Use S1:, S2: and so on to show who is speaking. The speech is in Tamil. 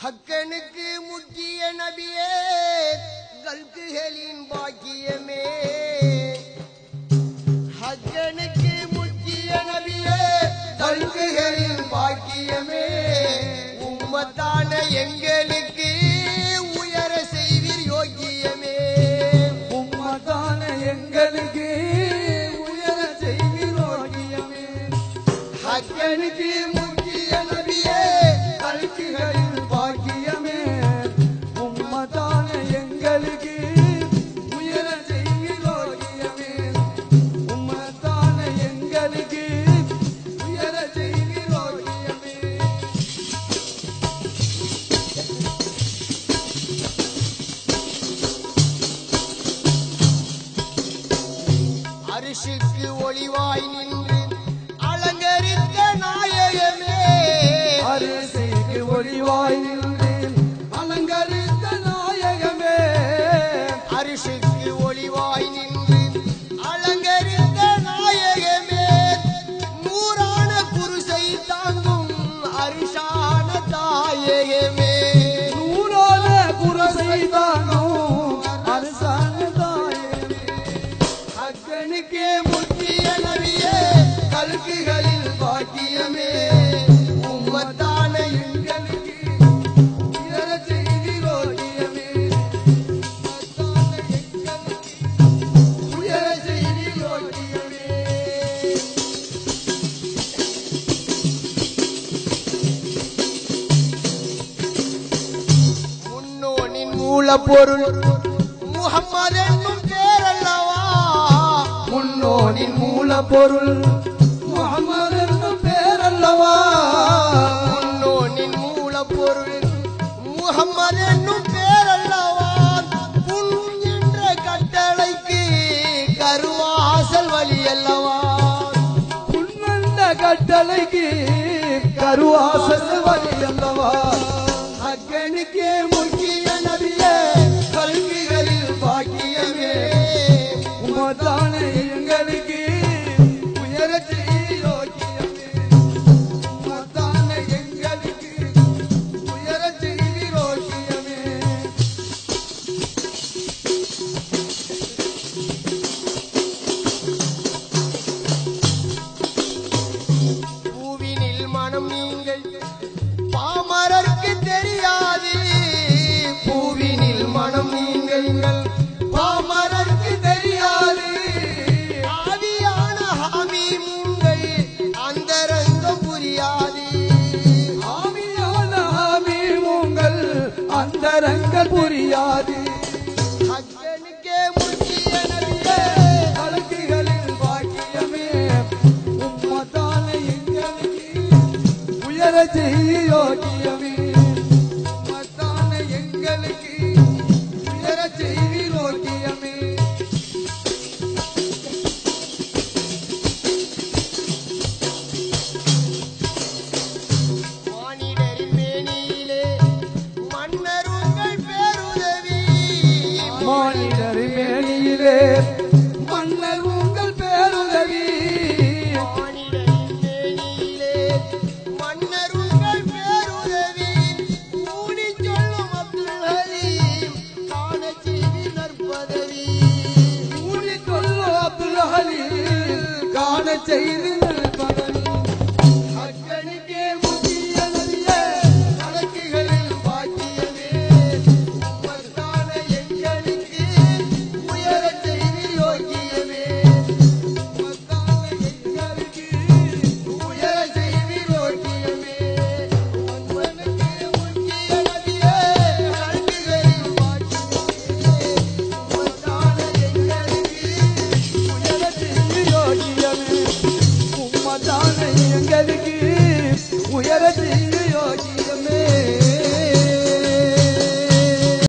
S1: ஹக்கனுக்கு முக்கிய நபியே கல்குகளின் பாக்கியமே ஹக்கனுக்கு முக்கிய நபியே கல்குகளின் பாக்கியமே உம்மத்தான எங்களுக்கு உயர செய்வீர் யோக்கியமே
S2: உம்மதான எங்களுக்கு உயர செய்விரோகியமே
S1: ஹக்கனுக்கு முக்கிய நபியே
S2: கல்கிகளின் பாக்கியமே உம்மதான எங்களுக்கு உயர செய்விரோகியமே உம்மதான எங்களுக்கு உயர செய்விரோகியமே
S1: அரிசிக்கு ஒளிவாய் நின்று அலங்கரித்த நாயகமே
S2: அரிசிக்கு ஒளிவாய் நின்றேன் அலங்கரித்த நாயகமே
S1: அரிசிக்கு ஒளிவாய் நின்று அலங்கரித்த நாயகமே நூறான குருசை தாங்கும் அரிசான தாயகமே
S2: நூறான குரசை தாங்கும் அரசான தாயகமே
S1: அக்கனுக்கே முக்கிய நபியே கல்குகளில் பாக்கியமே உம்மத்தான எங்களுக்கு
S2: உயர செய்திரோகியமே
S1: உம்மத்தான எங்களுக்கு உயர செய்தி யோக்கியமே முன்னோனின் மூலப்பொருள் முகம்மது என்னும் பேரல்லவா
S2: முன்னோனின் மூலப்பொருள் முகமது என்னும் பேரல்லவா
S1: முன்னோனின் மூலப்பொருள் முகம்மது என்னும் பேரல்லவா புல் என்ற கட்டளைக்கு கருவாசல் வழி அல்லவா
S2: உன்வந்த கட்டளைக்கு கருவாசல் வழி அல்லவா
S1: அக்கனுக்கே முக்கிய நபியே கல்விகளில் பாக்கியமே
S2: உமதான எங்களுக்கு உயர செய்யோக்கியமே உமதான எங்களுக்கு உயர செய்திரோக்கியமே
S1: பூவினில் மனம் நீங்கள் பாமரருக்கு தெரியாது பூவினில் மனம் நீங்கள் பாமரருக்கு தெரியாது ஆவியான ஹாமி உங்கள் அந்தரங்கம் புரியாது
S2: ஆவியான ஆவி உங்கள் அந்தரங்கள் புரியாது
S1: அக்கனுக்கே முக்கிய நபியே
S2: அழகுகளில் பாக்கியமே உம்மதான எங்களுக்கு உயர செய்யோக்கியமே